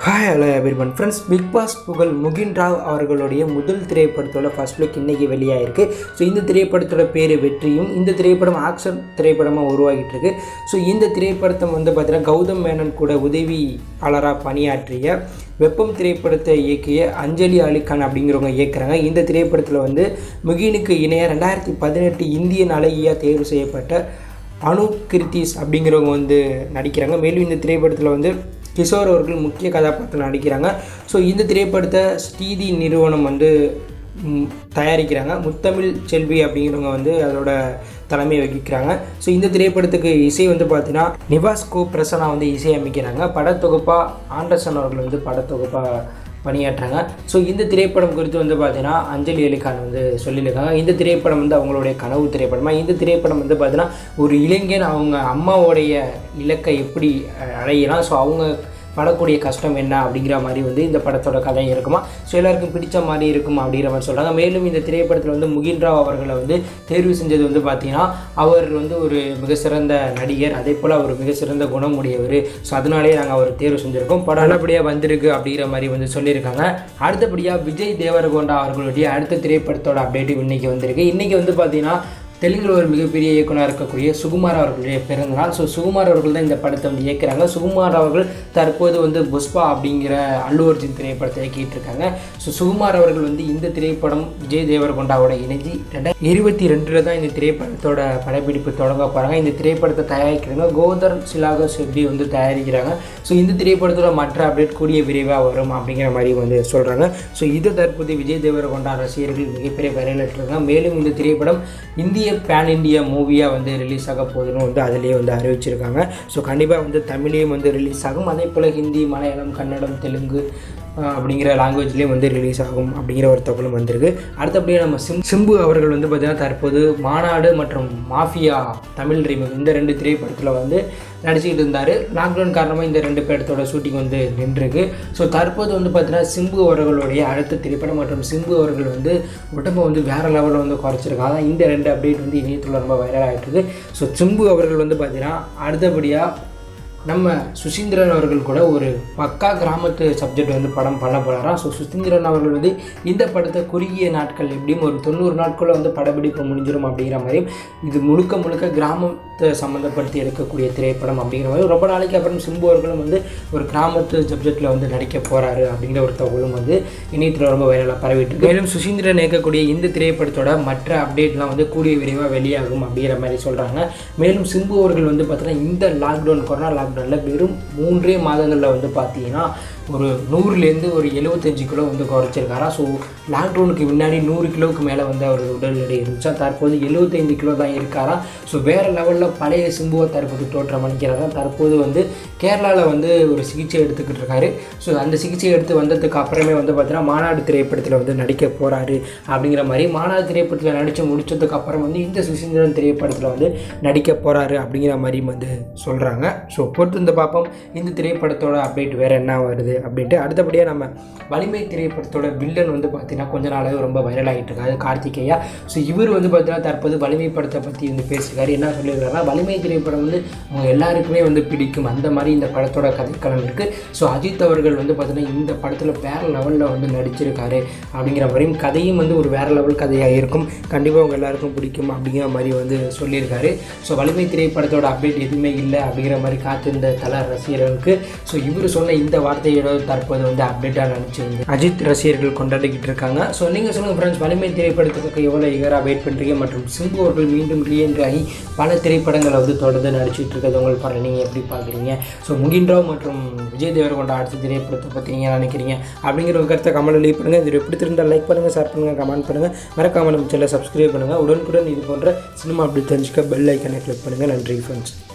Hi hello everyone friends big boss Pugazh Mugen Rao அவர்களுடைய முதல் திரைப்படத்தோட ஃபர்ஸ்ட் லுக் இன்றைக்கி வெளியாயிருக்கு ஸோ இந்த திரைப்படத்தோட பேர் வெற்றியும் இந்த திரைப்படம் ஆக்ஷன் திரைப்படமாக உருவாகிட்டு இருக்கு ஸோ இந்த திரைப்படத்தை வந்து பார்த்தீங்கன்னா கௌதம் மேனன் கூட உதவியாளராக பணியாற்றிய வெப்பம் திரைப்படத்தை இயக்கிய அஞ்சலி அலிகான் அப்படிங்கிறவங்க இயக்குறாங்க இந்த திரைப்படத்தில் வந்து முகினுக்கு இணையாக ரெண்டாயிரத்தி பதினெட்டு இந்தியன் அழகியாக தேர்வு செய்யப்பட்ட அனு கிருத்திஸ் அப்படிங்கிறவங்க வந்து நடிக்கிறாங்க மேலும் இந்த திரைப்படத்தில் வந்து கிஷோர் அவர்கள் முக்கிய கதாபாத்திரம் நடிக்கிறாங்க ஸோ இந்த திரைப்படத்தை ஸ்ரீதி நிறுவனம் வந்து ம், தயாரிக்கிறாங்க முத்தமிழ் செல்வி அப்படிங்கிறவங்க வந்து அதோட தலைமை வகிக்கிறாங்க ஸோ இந்த திரைப்படத்துக்கு இசை வந்து பார்த்தீங்கன்னா நிவாஸ் கோ பிரசன்னா வந்து இசை அமைக்கிறாங்க படத்தொகுப்பா ஆண்டர்சன் அவர்கள் வந்து படத்தொகுப்பா பணியாற்றுறாங்க ஸோ இந்த திரைப்படம் குறித்து வந்து பார்த்தீங்கன்னா அஞ்சலி அலிகான் வந்து சொல்லியிருக்காங்க இந்த திரைப்படம் வந்து அவங்களுடைய கனவு திரைப்படமாக இந்த திரைப்படம் வந்து பார்த்தீங்கன்னா ஒரு இளைஞன் அவங்க அம்மாவோடைய இலக்கை எப்படி அஹ், அடையலாம் ஸோ அவங்க படக்கூடிய கஷ்டம் என்ன அப்படிங்கிற மாதிரி வந்து இந்த படத்தோட கதை இருக்குமா ஸோ எல்லாருக்கும் பிடிச்ச மாதிரி இருக்கும் அப்படிங்கிற மாதிரி சொல்கிறாங்க மேலும் இந்த திரைப்படத்தில் வந்து முகின் ராவ் அவர்களை வந்து தேர்வு செஞ்சது வந்து பார்த்தீங்கன்னா அவர் வந்து ஒரு மிக சிறந்த நடிகர் அதே போல் அவர் மிக சிறந்த குணமுடையவர் ஸோ அதனாலேயே நாங்கள் அவர் தேர்வு செஞ்சுருக்கோம் படம் நல்லபடியாக வந்திருக்கு அப்படிங்கிற மாதிரி வந்து சொல்லியிருக்காங்க அடுத்தபடியாக விஜய் தேவரகொண்டா அவர்களுடைய அடுத்த திரைப்படத்தோட அப்டேட் இன்னைக்கு வந்திருக்கு இன்றைக்கி வந்து பார்த்தீங்கன்னா தெலுங்குல ஒரு மிகப்பெரிய இயக்குனர் இருக்கக்கூடிய சுகுமார் அவர்களுடைய பிறந்தநாள் ஸோ சுகுமார் அவர்கள் தான் இந்த படத்தை வந்து இயக்குறாங்க சுகுமார் அவர்கள் தற்போது வந்து புஷ்பா அப்படிங்கிற அல்லு அர்ஜுன் திரைப்படத்தை இயக்கிட்டு இருக்காங்க ஸோ சுகுமார் அவர்கள் வந்து இந்த திரைப்படம் விஜய் தேவரகொண்டாவோட இணைஞ்சு ரெண்டாயிரத்தி இருபத்தி ரெண்டில் தான் இந்த திரைப்படத்தோட படப்பிடிப்பு தொடங்க போகிறாங்க இந்த திரைப்படத்தை தயாரிக்கிறாங்க கோதர் சிலாக செட்டி வந்து தயாரிக்கிறாங்க ஸோ இந்த திரைப்படத்தோட மற்ற அப்டேட் கூடிய விரைவாக வரும் அப்படிங்கிற மாதிரி வந்து சொல்கிறாங்க ஸோ இது தற்போது விஜய் தேவரகொண்டா ரசிகர்கள் மிகப்பெரிய வரவேற்றிருக்காங்க மேலும் இந்த திரைப்படம் இந்திய பேன் இந்தியா மூவியாக வந்து ரிலீஸ் ஆக போகுதுன்னு வந்து அதிலேயே வந்து அறிவிச்சிருக்காங்க ஸோ கண்டிப்பாக வந்து தமிழ்லேயும் வந்து ரிலீஸ் ஆகும் அதே போல் ஹிந்தி மலையாளம் கன்னடம் தெலுங்கு ஆஹ் அப்படிங்கிற லாங்குவேஜ்லேயும் வந்து ரிலீஸ் ஆகும் அப்படிங்கிற ஒரு தகவலும் வந்திருக்கு அடுத்தபடியே நம்ம சிம் சிம்பு அவர்கள் வந்து பார்த்திங்கன்னா தற்போது மாநாடு மற்றும் மாஃபியா தமிழ் ரீமேக் இந்த ரெண்டு திரைப்படத்தில் வந்து நடிச்சுக்கிட்டு இருந்தார் லாக்டவுன் காரணமாக இந்த ரெண்டு பேர்த்தோட ஷூட்டிங் வந்து நின்றுருக்கு ஸோ தற்போது வந்து பார்த்தீங்கன்னா சிம்பு அவர்களுடைய அடுத்த திரைப்படம் மற்றும் சிம்பு அவர்கள் வந்து உடம்பை வந்து வேறு லெவலில் வந்து குறைச்சிருக்காங்க இந்த ரெண்டு அப்டேட் வந்து இணையத்தில் ரொம்ப வைரல் ஆகிட்டு இருக்கு ஸோ சிம்பு அவர்கள் வந்து பார்த்தீங்கன்னா அடுத்தபடியாக நம்ம சுசீந்திரன் அவர்கள் கூட ஒரு பக்கா கிராமத்து சப்ஜெக்ட் வந்து படம் பண்ண போகிறாராம் ஸோ சுசீந்திரன் அவர்கள் வந்து இந்த படத்தை குறுகிய நாட்கள் எப்படியும் ஒரு தொண்ணூறு நாட்களில் வந்து படப்பிடிப்பு முடிஞ்சிடும் அப்படிங்கிற மாதிரி இது முழுக்க முழுக்க கிராமத்தை சம்மந்தப்படுத்தி எடுக்கக்கூடிய திரைப்படம் அப்படிங்கிற மாதிரி ரொம்ப நாளைக்கு அப்புறம் சிம்பு அவர்களும் வந்து ஒரு கிராமத்து சப்ஜெக்டில் வந்து நடிக்க போகிறாரு அப்படிங்கிற ஒரு தகவலும் வந்து இணையத்தில் ரொம்ப வைரலாக பரவிட்டு இருக்கு. மேலும் சுசீந்திரன் இயக்கக்கூடிய இந்த திரைப்படத்தோட மற்ற அப்டேட்லாம் வந்து கூடிய விரைவாக வெளியாகும் அப்படிங்கிற மாதிரி சொல்கிறாங்க மேலும் சிம்பு அவர்கள் வந்து பார்த்தீங்கன்னா இந்த லாக்டவுன் கொரோனா லாக்டவுனில் வெறும் மூன்றே மாதங்களில் வந்து பார்த்தீங்கன்னா ஒரு நூறுலேருந்து ஒரு எழுபத்தஞ்சு கிலோ வந்து குறைச்சிருக்காரா ஸோ லாக்டவுனுக்கு முன்னாடி நூறு கிலோவுக்கு மேலே வந்து அவர் உடல் எடை இருந்துச்சா தற்போது எழுபத்தைந்து கிலோ தான் இருக்காராம் ஸோ வேறு லெவலில் பழைய சிம்புவை தற்போது தோற்றம் அளிக்கிறாரா தற்போது வந்து கேரளாவில் வந்து ஒரு சிகிச்சை எடுத்துக்கிட்டு இருக்காரு ஸோ அந்த சிகிச்சை எடுத்து வந்ததுக்கு அப்புறமே வந்து பார்த்தீங்கன்னா மாநாடு திரைப்படத்தில் வந்து நடிக்க போகிறாரு அப்படிங்கிற மாதிரி மாநாடு திரைப்படத்தில் நடித்து முடிச்சதுக்கு அப்புறம் வந்து இந்த சுசீந்திரன் திரைப்படத்தில் வந்து நடிக்க போகிறாரு அப்படிங்கிற மாதிரி வந்து சொல்கிறாங்க ஸோ பொறுத்து இந்த பார்ப்போம் இந்த திரைப்படத்தோட அப்டேட் வேறு என்ன வருது அப்படின்ட்டு அடுத்தபடியாக நம்ம வலிமை திரைப்படத்தோட வில்லன் வந்து பார்த்தீங்கன்னா கொஞ்ச நாளாகவே ரொம்ப வைரல் ஆகிட்டு இருக்காரு கார்த்திகேயா ஸோ இவர் வந்து பார்த்தீங்கன்னா தற்போது வலிமை படத்தை பற்றி வந்து பேசியிருக்காரு என்ன சொல்லியிருக்காருன்னா வலிமை திரைப்படம் வந்து அவங்க எல்லாருக்குமே வந்து பிடிக்கும் அந்த மாதிரி இந்த படத்தோட கதைக்களம் இருக்குது ஸோ அஜித் அவர்கள் வந்து பார்த்தீங்கன்னா இந்த படத்தில் வேறு லெவலில் வந்து நடிச்சிருக்காரு அப்படிங்கிற மாதிரியும் கதையும் வந்து ஒரு வேறு லெவல் கதையாக இருக்கும் கண்டிப்பாக அவங்க எல்லாருக்கும் பிடிக்கும் அப்படிங்கிற மாதிரி வந்து சொல்லியிருக்காரு ஸோ வலிமை திரைப்படத்தோட அப்டேட் எதுவுமே இல்லை அப்படிங்கிற மாதிரி காத்திருந்த தல ரசிகர்களுக்கு ஸோ இவர் சொன்ன இந்த வார்த்தையோட தற்போது வந்து அப்டேட்டாக நினச்சி வந்து அஜித் ரசிகர்கள் கொண்டாடிக்கிட்டு இருக்காங்க ஸோ நீங்கள் சொல்லுங்கள் ஃப்ரெண்ட்ஸ் வலிமை திரைப்படத்துக்கு எவ்வளோ இகராக வெயிட் பண்ணுறீங்க மற்றும் சிம்பு அவர்கள் மீண்டும் ரீஎன்ட்ரி ஆகி பல திரைப்படங்களை வந்து தொடர்ந்து நடிச்சிட்டு இருக்கிறது உங்களுக்கு பாருங்கள் நீங்கள் எப்படி பார்க்குறீங்க ஸோ முகின்ராவ் மற்றும் விஜய் தேவரகொண்ட அடுத்த திரைப்படத்தை பற்றி நீங்கள் நினைக்கிறீங்க அப்படிங்கிற ஒரு கருத்தை கமெண்ட் லீவ் பண்ணுங்கள் இது எப்படி திருந்தால் லைக் பண்ணுங்கள் ஷேர் பண்ணுங்கள் கமெண்ட் பண்ணுங்கள் மறக்காம நம்ம சேனலை சப்ஸ்கிரைப் பண்ணுங்கள் உடனுக்குடன் இது போன்ற சினிமா அப்படி தெரிஞ்சுக்க பெல் ஐக்கனை கிளிக் பண்ணுங்கள் நன்றி ஃப்ரெண்ட்ஸ்